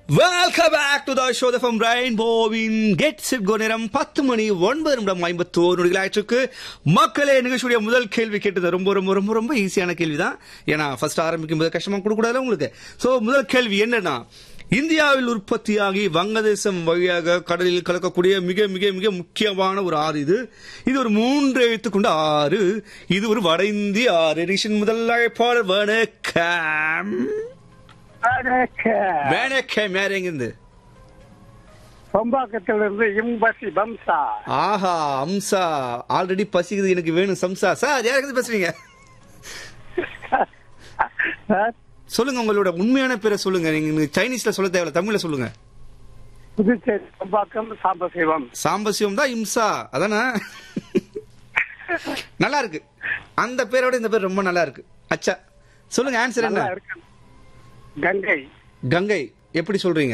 Welcome back to the show from ரெயின்போவின் get set go நேரம் பத்து மணி ஒன்பது நிமிடம் ஐம்பத்தோரு நொடிகள் ஆயிற்றுக்கு மக்களே நிகழ்ச்சியுடைய முதல் கேள்வி கேட்டது ரொம்ப ரொம்ப ரொம்ப ரொம்ப ஈஸியான கேள்வி தான் ஏன்னா ஃபர்ஸ்ட் ஆரம்பிக்கும் போது கஷ்டமா கொடுக்கூடாது உங்களுக்கு சோ முதல் கேள்வி என்னன்னா இந்தியாவில் உற்பத்தியாகி வங்கதேசம் வழியாக கடலில் கலக்கக்கூடிய மிக மிக மிக முக்கியமான ஒரு ஆறு இது இது ஒரு மூன்று எழுத்து கொண்ட ஆறு இது ஒரு வட இந்திய ஆறு நிஷன் முதல் அழைப்பாளர் வணக்கம் வணக்கம் யார் எங்கிருந்து சொம்பாக்கத்துல இருந்து இம்பசி பம்சா ஆஹா அம்சா ஆல்ரெடி பசிக்குது எனக்கு வேணும் சம்சா சார் யாருக்கு பேசுறீங்க சார் சொல்லுங்க உங்களோட உண்மையான பேரை சொல்லுங்க நீங்க சைனீஸ்ல சொல்ல தேவையில்ல தமிழ்ல சொல்லுங்க புதுச்சேரி சொம்பாக்கம் சாம்பசிவம் சாம்பசிவம் தான் இம்சா அதானே நல்லா இருக்கு அந்த பேரோட இந்த பேர் ரொம்ப நல்லா இருக்கு அச்சா சொல்லுங்க ஆன்சர் என்ன நல்லா இருக்கு கங்கை கங்கை எப்படி சொல்றீங்க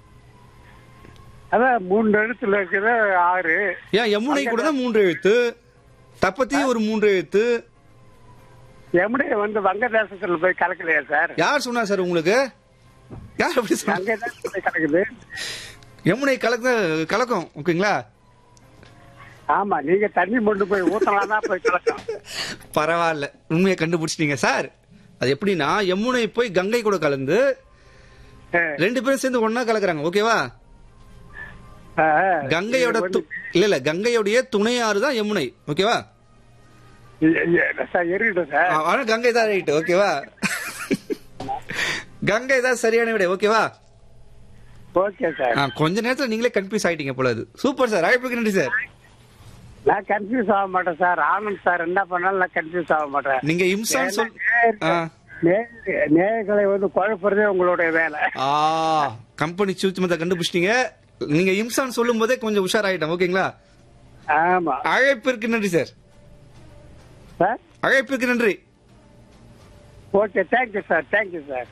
அதான் மூன்று எழுத்துல இருக்கிற ஆறு ஏன் யமுனை கூட தான் மூன்று எழுத்து தப்பத்தி ஒரு மூன்று எழுத்து யமுனை வந்து வங்கதேசத்துல போய் கலக்கலையா சார் யார் சொன்னா சார் உங்களுக்கு யார் அப்படி சொன்னா கங்கை தான் போய் கலக்குது யமுனை கலக்க கலக்கும் ஓகேங்களா ஆமா நீங்க தண்ணி கொண்டு போய் ஊத்தலாம் தான் போய் கலக்கும் பரவாயில்ல உண்மையை கண்டுபிடிச்சிட்டீங்க சார் அது எப்படின்னா யமுனை போய் கங்கை கூட கலந்து அஹ், ரெண்டு பேரும் சேர்ந்து ஒண்ணா கலக்குறாங்க ஓகேவா அஹ், கங்கையோட இது து- இல்ல இல்ல கங்கையோடைய துணையாறு தான் யமுனை ஓகேவா வந்து- எ- எ- சார் இருக்கட்டும் சார் ஆ, ஆனா கங்கை தான் ரைட் ஓகேவா கங்கை தான் சரியான விட ஓகேவா ஓகே சார் ஆ, கொஞ்ச நேரத்துல நீங்களே கன்ஃபியூஸ் ஆயிட்டீங்க போல அது சூப்பர் சார் அழைப்புக்கு நன்றி சார் நான் கன்ஃபியூஸ் ஆக மாட்டேன் சார் ஆனந்த் சார் என்ன பண்ணாலும் நான் கன்ஃபியூஸ் ஆக மாட்டேன் நீங்க இம்சான் சொல் ஆ. நே- நேயர்களை வந்து குழப்பறதே உங்களுடைய வேலை ஆ கம்பெனி சூச்சமத்தை கண்டுபிடிச்சிட்டீங்க நீங்க இம்சான் சொல்லும் போதே கொஞ்சம் உஷாராயிட்டேன் ஓகேங்களா ஆமா அழைப்பிற்கு நன்றி சார் சார் அழைப்பிற்கு நன்றி okay thank you sir thank you sir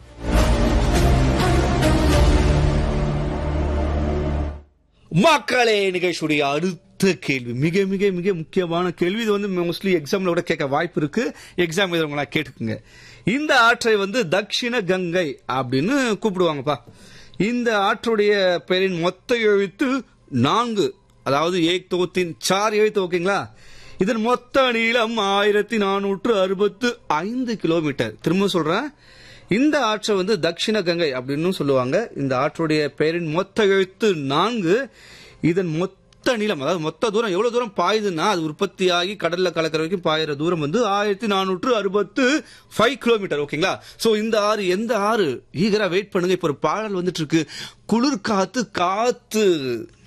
மக்களே நிகழ்ச்சியுடைய அடுத்த கேள்வி மிக மிக மிக முக்கியமான கேள்வி இது வந்து மோஸ்ட்லி எக்ஸாம்ல கூட கேட்க வாய்ப்பு இருக்கு எக்ஸாம் எழுதுறவங்களா கேட்டுக்குங்க இந்த ஆற்றை வந்து தக்ஷிண கங்கை அப்படின்னு கூப்பிடுவாங்கப்பா இந்த ஆற்றுடைய பெயரின் மொத்த எழுத்து நான்கு அதாவது ஏக் தோத்தின் சார் எழுத்து ஓகேங்களா இதன் மொத்த நீளம் ஆயிரத்தி நானூற்று அறுபத்து ஐந்து கிலோமீட்டர் திரும்ப சொல்றேன் இந்த ஆற்றை வந்து தக்ஷிண கங்கை அப்படின்னு சொல்லுவாங்க இந்த ஆற்றுடைய பெயரின் மொத்த எழுத்து நான்கு இதன் மொத்த நீளம் அதாவது மொத்த தூரம் எவ்வளவு தூரம் பாயுதுன்னா அது உற்பத்தியாகி கடல்ல கலக்கிற வரைக்கும் பாயிற தூரம் வந்து ஆயிரத்தி நானூற்று அறுபத்து ஃபைவ் கிலோமீட்டர் ஓகேங்களா சோ இந்த ஆறு எந்த ஆறு ஈகரா வெயிட் பண்ணுங்க இப்ப ஒரு பாடல் வந்துட்டு இருக்கு குளிர் காத்து காத்து